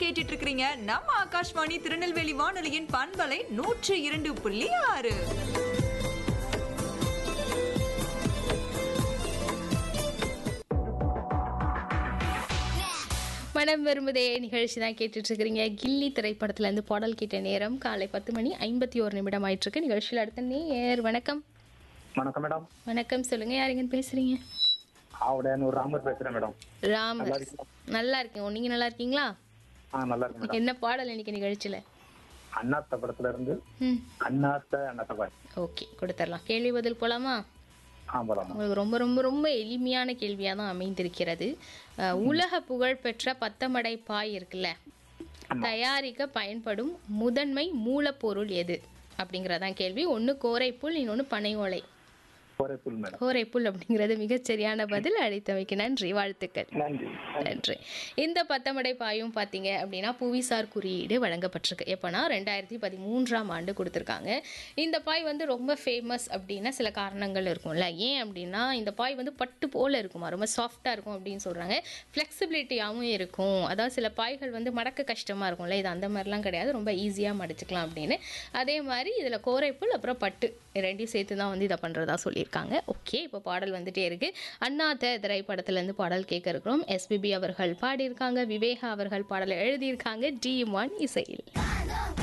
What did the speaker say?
கேட்டுட்டு இருக்கிறீங்க நம்ம ஆகாஷ்வாணி திருநெல்வேலி வானொலியின் பண்பலை நூற்று இரண்டு புள்ளி ஆறு மனம் விரும்புதே நிகழ்ச்சி தான் கேட்டுட்டு இருக்கிறீங்க கில்லி திரைப்படத்துல இருந்து பாடல் கேட்ட நேரம் காலை பத்து மணி ஐம்பத்தி ஒரு நிமிடம் ஆயிட்டு இருக்கு நிகழ்ச்சியில் அடுத்த நேர் வணக்கம் வணக்கம் மேடம் வணக்கம் சொல்லுங்க யாருங்கன்னு பேசுறீங்க ஆவுடையான்னு ஒரு ராமர் பேசுறேன் மேடம் ராம் நல்லா இருக்கேன் நீங்க நல்லா இருக்கீங்களா ஆ நல்லா இருக்கு மேடம் என்ன பாடல் இன்னைக்கு நிகழ்ச்சியில அண்ணாத்த படத்துல இருந்து ம் அண்ணாத்த அண்ணாத்த பாய் ஓகே கொடுத்துடலாம் கேள்வி பதில் போலாமா ஆ போலாம் உங்களுக்கு ரொம்ப ரொம்ப ரொம்ப எளிமையான கேள்வியாக தான் அமைந்திருக்கிறது அஹ், உலக புகழ்பெற்ற பத்தமடை பாய் இருக்குல்ல தயாரிக்க பயன்படும் முதன்மை மூலப்பொருள் எது அப்படிங்கிறதான் கேள்வி ஒன்று கோரைப்புல் இன்னொன்று பனை ஓலை ஒரே புல் மேடம் கோரைப்புல் அப்படிங்கிறது மிகச்சரியான பதில் அளித்தமைக்கு நன்றி வாழ்த்துக்கள் நன்றி நன்றி இந்த பத்தமடை பாயும் பார்த்தீங்க அப்படின்னா புவிசார் குறியீடு வழங்கப்பட்டிருக்கு எப்போனா ரெண்டாயிரத்தி பதிமூன்றாம் ஆண்டு கொடுத்துருக்காங்க இந்த பாய் வந்து ரொம்ப ஃபேமஸ் அப்படின்னா சில காரணங்கள் இருக்கும்ல ஏன் அப்படின்னா இந்த பாய் வந்து பட்டு போல இருக்குமா ரொம்ப சாஃப்டாக இருக்கும் அப்படின்னு சொல்கிறாங்க ஃப்ளெக்சிபிலிட்டியாகவும் இருக்கும் அதாவது சில பாய்கள் வந்து மடக்க கஷ்டமாக இருக்கும்ல இது அந்த மாதிரிலாம் கிடையாது ரொம்ப ஈஸியாக மடிச்சுக்கலாம் அப்படின்னு அதே மாதிரி இதில் கோரைப்புல் அப்புறம் பட்டு ரெண்டையும் சேர்த்து தான் வந்து இதை பண்ணுறதா சொல்லியிருக்காங்க ஓகே இப்போ பாடல் வந்துட்டே இருக்கு அண்ணாத்த திரைப்படத்துலேருந்து பாடல் கேட்க இருக்கிறோம் எஸ்பிபி அவர்கள் பாடியிருக்காங்க விவேகா அவர்கள் பாடலை எழுதியிருக்காங்க டி இமான் இசையில்